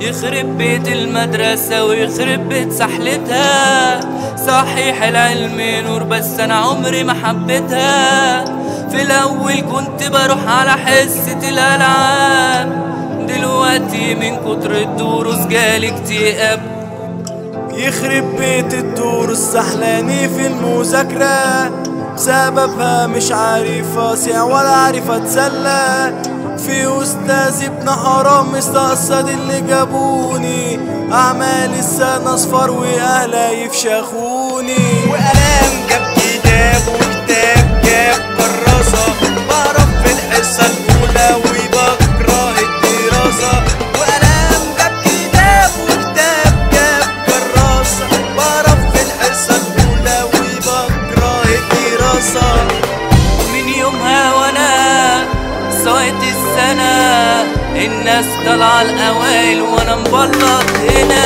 يخرب بيت المدرسة ويخرب بيت سحلتها صحيح العلم نور بس أنا عمري ما حبيتها في الأول كنت بروح على حصة الألعاب دلوقتي من كتر الدروس جالي اكتئاب يخرب بيت الدور السحلاني في المذاكرة بسببها مش عارف أصيع ولا عارف أتسلى في أستاذ ابن حرام مستقصد اللي جابوني أعمال السنة أصفر وأهلا يفشخوني وقلم جاب كتاب وكتاب جاب كراسة بعرف في الحصة الأولى وبكره الدراسة وقلم جاب كتاب وكتاب جاب كراسة بعرف في الحصة الأولى وبكره الدراسة من يومها وانا ساعة السنة الناس طالعة الأوائل وانا مبلط هنا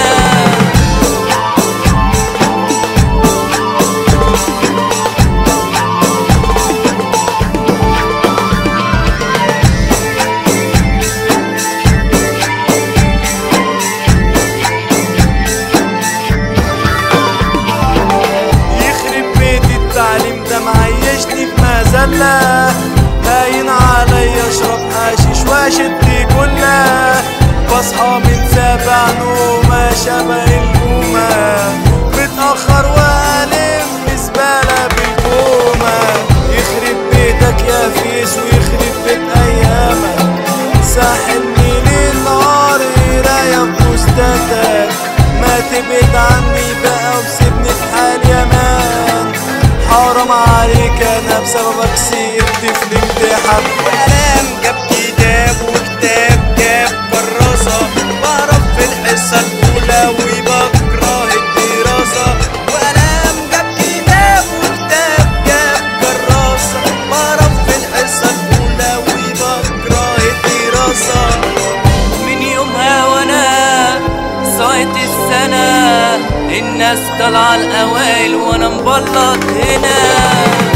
يخرب بيت التعليم ده معيشني في مذلة باين عليا اشرب حشيش واشد كلها بصحى من سابع نومة شبه البومة متأخر وألم زبالة بالكومة يخرب بيتك يا فيس ويخرب بيت أيامك ساحلني ليل نهار قراية بوستاتك ما تبعد عني بقى وسيبني في حالي يا مان حرام عليك انا بسببك سيبت في الامتحان وقلم جاب كتاب وكتاب جاب كراسة بعرف في الحصة الأولى وبكره الدراسة وقلم جاب كتاب وكتاب جاب كراسة بعرف في الحصة الأولى وبكره الدراسة من يومها وانا ساعة السنة الناس طالعة الأوائل وانا مبلط هنا